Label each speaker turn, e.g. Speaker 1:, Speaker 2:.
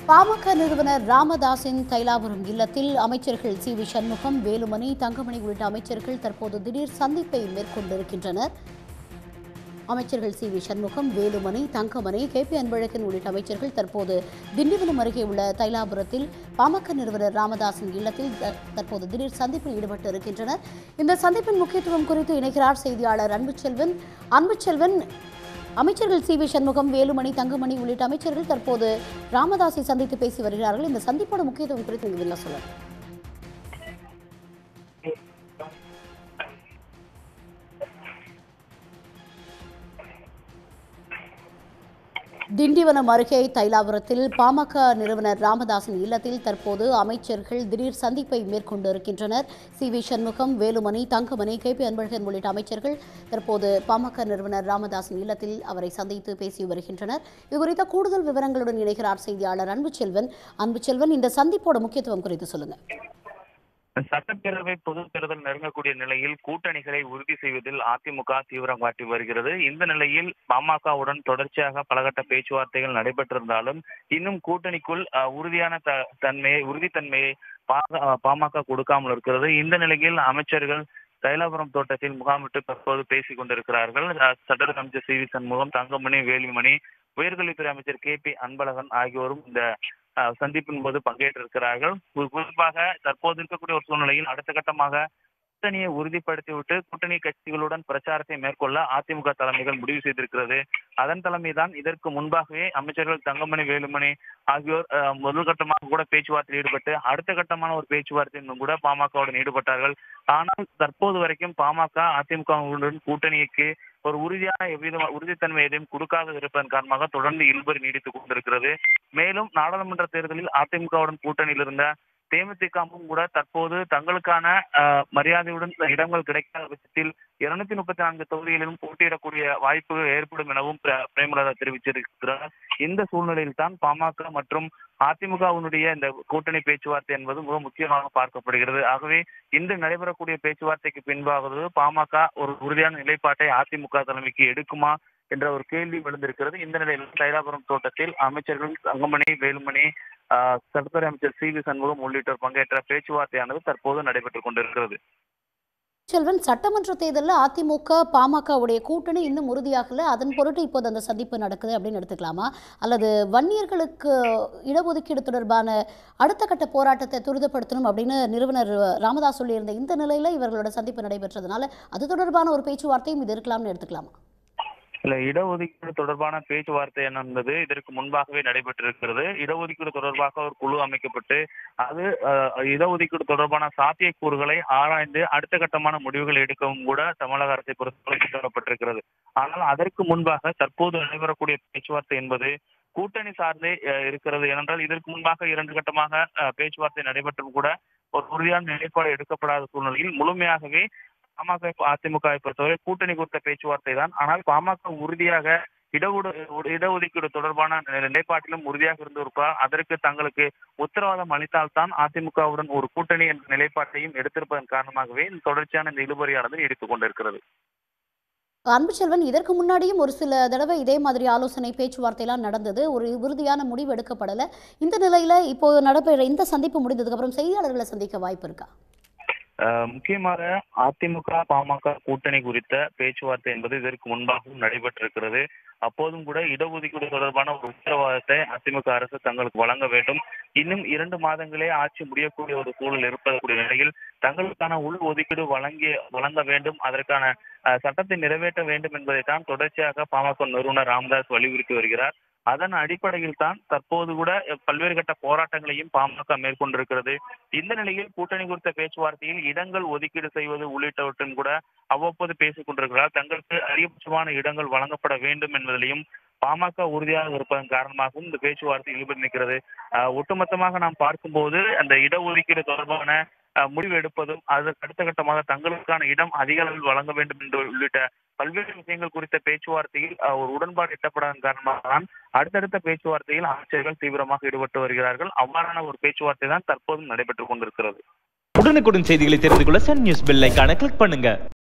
Speaker 1: பாமக நிறுவனர் ராமதாஸின் தைலாபுரம் இல்லத்தில் அமைச்சர்கள் சி வி சண்முகம் வேலுமணி தங்கமணி உள்ளிட்ட அமைச்சர்கள் தற்போது திடீர் சந்திப்பை மேற்கொண்டிருக்கின்றனர் அமைச்சர்கள் C V Shanmugam Velumani Thangamani K P Anbazhagan உள்ளிட்ட அமைச்சர்கள் தற்போது திண்டிவனம் அருகே உள்ள தைலாபுரத்தில் பாமக நிறுவனர் ராமதாஸின் இல்லத்தில் த- தற்போது திடீர் சந்திப்பில் ஈடுபட்டு இருக்கின்றனர் இந்த சந்திப்பின் முக்கியத்துவம் குறித்து இணைகிறார் செய்தியாளர் அன்புச்செல்வன் அன்புச்செல்வன் அமைச்சர்கள் சி வி சண்முகம் வேலுமணி தங்கமணி உள்ளிட்ட அமைச்சர்கள் தற்போது ராமதாஸை சந்தித்து பேசி வருகிறார்கள் இந்த சந்திப்போட முக்கியத்துவம் குறித்து நீங்க விரிவா சொல்லுங்க திண்டிவனம் அருகே தைலாபுரத்தில் பாமக நிறுவனர் ராமதாஸின் இல்லத்தில் தற்போது அமைச்சர்கள் திடீர் சந்திப்பை மேற்கொண்டிருக்கின்றனர் C V Shanmugam Velumani Thangamani K P Anbazhagan உள்ளிட்ட அமைச்சர்கள் தற்போது பாமக நிறுவனர் ராமதாஸின் இல்லத்தில் அவரை சந்தித்து பேசி வருகின்றனர் இது குறித்த கூடுதல் விவரங்களுடன் இணைகிறார் செய்தியாளர் அன்புச்செல்வன் அன்புச்செல்வன் இந்த சந்திப்போட முக்கியத்துவம் குறித்து சொல்லுங்க
Speaker 2: சட்டப்பேரவை பொதுத் தேர்தல் நெருங்கக்கூடிய நிலையில் கூட்டணிகளை உறுதி செய்வதில் அதிமுக தீவிரம் காட்டி வருகிறது இந்த நிலையில் பாமகவுடன் தொடர்ச்சியாக பலகட்ட பேச்சுவார்த்தைகள் நடைபெற்றிருந்தாலும் இன்னும் கூட்டணிக்குள் அஹ், உறுதியான த- தன்மையை உறுதித்தன்மையை பா- அஹ், பாமக கொடுக்காமல் இருக்கிறது இந்த நிலையில் அமைச்சர்கள் தைலாபுரம் தோட்டத்தில் முகாமிட்டு தற்போது பேசிக் கொண்டிருக்கிறார்கள் அஹ், சட்டத்துறை அமைச்சர் சி வி சண்முகம் தங்கமணி வேலுமணி உயர்கல்வித்துறை அமைச்சர் கே பி அன்பழகன் ஆகியோரும் இந்த அஹ், சந்திப்பின் போது பங்கேற்றிருக்கிறார்கள் குறி- குறிப்பாக தற்போது இருக்கக்கூடிய ஒரு சூழ்நிலையில் அடுத்த கட்டமாக கூட்டணியை உறுதிப்படுத்திவிட்டு கூட்டணி கட்சிகளுடன் பிரச்சாரத்தை மேற்கொள்ள அதிமுக தலைமைகள் முடிவு செய்திருக்கிறது அதன் தலைமைதான் இதற்கு முன்பாகவே அமைச்சர்கள் தங்கமணி வேலுமணி ஆகியோர் அஹ், முதல் கட்டமாக கூட பேச்சுவார்த்தையில் ஈடுபட்டு அடுத்த கட்டமான ஒரு பேச்சுவார்த்தையிலும் கூட பாமகவுடன் ஈடுபட்டார்கள் ஆனால் தற்போது வரைக்கும் பாமக அதிமுகவுடன் கூட்டணிக்கு ஒரு உறுதியான எவ்வித உறுதித்தன்மை எதையும் கொடுக்காத இருப்பதன் காரணமாக தொடர்ந்து இழுபறி நீடித்துக் கொண்டிருக்கிறது மேலும் நாடாளுமன்ற தேர்தலில் அதிமுகவுடன் கூட்டணியில் இருந்த தேமுதிகவும் கூட தற்போது தங்களுக்கான அஹ், மரியாதையுடன் இடங்கள் கிடைக்காத பட்சத்தில் இருநூத்தி முப்பத்தி நான்கு தொகுதிகளிலும் போட்டியிடக்கூடிய வாய்ப்புகள் ஏற்படும் எனவும் பிர- பிரேமலதா தெரிவிச்சிருக்கிறார் இந்த சூழ்நிலையில் தான் பாமக மற்றும் அதிமுகவினுடைய இந்த கூட்டணி பேச்சுவார்த்தை என்பது மிக முக்கியமாக பார்க்கப்படுகிறது ஆகவே இன்று நடைபெறக்கூடிய பேச்சுவார்த்தைக்கு பின்பாவது பாமக ஒரு உறுதியான நிலைப்பாட்டை அதிமுக தலைமைக்கு எடுக்குமா என்ற ஒரு கேள்வி எழுந்திருக்கிறது இந்த நிலையில் தைலாபுரம் தோட்டத்தில் அமைச்சர்கள் தங்கமணி வேலுமணி ஆஹ், சட்டத்துறை அமைச்சர் சி வி சண்முகம் உள்ளிட்டோர் பங்கேற்ற பேச்சுவார்த்தையானது தற்போது நடைபெற்றுக் கொண்டிருக்கிறது
Speaker 1: செல்வன் சட்டமன்ற தேர்தலில் அதிமுக பாமகவுடைய கூட்டணி இன்னும் உறுதியாகல அதன் பொருட்டு இப்போது அந்த சந்திப்பு நடக்குது அப்படின்னு எடுத்துக்கலாமா அல்லது வன்னியர்களுக்கு இடஒதுக்கீடு தொடர்பான அடுத்த கட்ட போராட்டத்தை துரிதப்படுத்தணும் அப்படின்னு நிறுவனர் ராமதாஸ் சொல்லியிருந்த இந்த நிலையில இவர்களோட சந்திப்பு நடைபெற்றதுனால அது தொடர்பான ஒரு பேச்சுவார்த்தையும் இது இருக்கலாம்னு எடுத்துக்கலாமா
Speaker 2: இல்ல இடஒதுக்கீடு தொடர்பான பேச்சுவார்த்தை என்பது இதற்கு முன்பாகவே நடைபெற்றிருக்கிறது இடஒதுக்கீடு தொடர்பாக ஒரு குழு அமைக்கப்பட்டு அது அஹ், இடஒதுக்கீடு தொடர்பான சாத்தியக்கூறுகளை ஆராய்ந்து அடுத்த கட்டமான முடிவுகள் எடுக்கவும் கூட தமிழக அரசை பொறுத்தவரை திட்டமிடப்பட்டிருக்கிறது ஆனால் அதற்கு முன்பாக தற்போது நடைபெறக்கூடிய பேச்சுவார்த்தை என்பது கூட்டணி சார்ந்தே அஹ், இருக்கிறது ஏனென்றால் இதற்கு முன்பாக இரண்டு கட்டமாக அஹ், பேச்சுவார்த்தை நடைபெற்றும் கூட ஒரு உறுதியான நிலைப்பாடு எடுக்கப்படாத சூழ்நிலையில் முழுமையாகவே பாமக அதிமுகவை பொறுத்தவரை கூட்டணி குறித்த பேச்சுவார்த்தை தான் ஆனால் பாமக உறுதியாக இடஒடு இடஒதுக்கீடு தொடர்பான நிலைப்பாட்டிலும் உறுதியாக இருந்திருப்பார் அதற்கு தங்களுக்கு உத்தரவாதம் அளித்தால்தான் அதிமுகவுடன் ஒரு கூட்டணி என்ற நிலைப்பாட்டையும் எடுத்திருப்பதன் காரணமாகவே இந்த தொடர்ச்சியான இந்த இழுபறியானது நீடித்துக் கொண்டிருக்கிறது
Speaker 1: அன்புச்செல்வன் இதற்கு முன்னாடியும் ஒரு சில தடவை இதே மாதிரி ஆலோசனை பேச்சுவார்த்தைலாம் நடந்தது ஒரு உறுதியான முடிவு எடுக்கப்படலை இந்த நிலையில இப்போ நடைபெற இந்த சந்திப்பு முடிந்ததுக்கு அப்புறம் செய்தியாளர்களை சந்திக்க வாய்ப்பு இருக்கா
Speaker 2: அஹ் முக்கியமாக அதிமுக பாமக கூட்டணி குறித்த பேச்சுவார்த்தை என்பது இதற்கு முன்பாகவும் நடைபெற்றிருக்கிறது அப்போதும் கூட இடஒதுக்கீடு தொடர்பான ஒரு உத்தரவாதத்தை அதிமுக அரசு தங்களுக்கு வழங்க வேண்டும் இன்னும் இரண்டு மாதங்களே ஆட்சி முடியக்கூடிய ஒரு சூழல் இருப்பதற்குரிய நிலையில் தங்களுக்கான உள் ஒதுக்கீடு வழங்கிய வழங்க வேண்டும் அதற்கான அஹ், சட்டத்தை நிறைவேற்ற வேண்டும் என்பதைத்தான் தொடர்ச்சியாக பாமக நிறுவனர் ராமதாஸ் வலியுறுத்தி வருகிறார் அதன் அடிப்படையில் தான் தற்போது கூட அஹ், பல்வேறு கட்ட போராட்டங்களையும் பாமக மேற்கொண்டிருக்கிறது இந்த நிலையில் கூட்டணி குறித்த பேச்சுவார்த்தையில் இடங்கள் ஒதுக்கீடு செய்வது உள்ளிட்டவற்றும் கூட அவ்வப்போது பேசிக் கொண்டிருக்கிறார் தங்களுக்கு அதிகபட்சமான இடங்கள் வழங்கப்பட வேண்டும் என்பதிலையும் பாமக உறுதியாக இருப்பதன் காரணமாகவும் இந்த பேச்சுவார்த்தை ஈடுபட்டு நிற்கிறது ஆஹ் ஒட்டுமொத்தமாக நாம் பார்க்கும்போது அந்த இடஒதுக்கீடு தொடர்பான ஆஹ் முடிவு எடுப்பதும் அதற்கு அடுத்த கட்டமாக தங்களுக்கான இடம் அதிக அளவில் வழங்க வேண்டும் என்று உள்ளிட்ட பல்வேறு விஷயங்கள் குறித்த பேச்சுவார்த்தையில் ஆஹ் ஒரு உடன்பாடு எட்டப்படாதன் காரணமாக தான் அடுத்தடுத்த பேச்சுவார்த்தையில் அமைச்சர்கள் தீவிரமாக ஈடுபட்டு வருகிறார்கள் அவ்வாறான ஒரு பேச்சுவார்த்தை தான் தற்போதும் நடைபெற்றுக் கொண்டிருக்கிறது
Speaker 3: உடனுக்குடன் செய்திகளை தெரிந்து கொள்ள சன் நியூஸ் பெல் ஐகானை கிளிக் பண்ணுங்க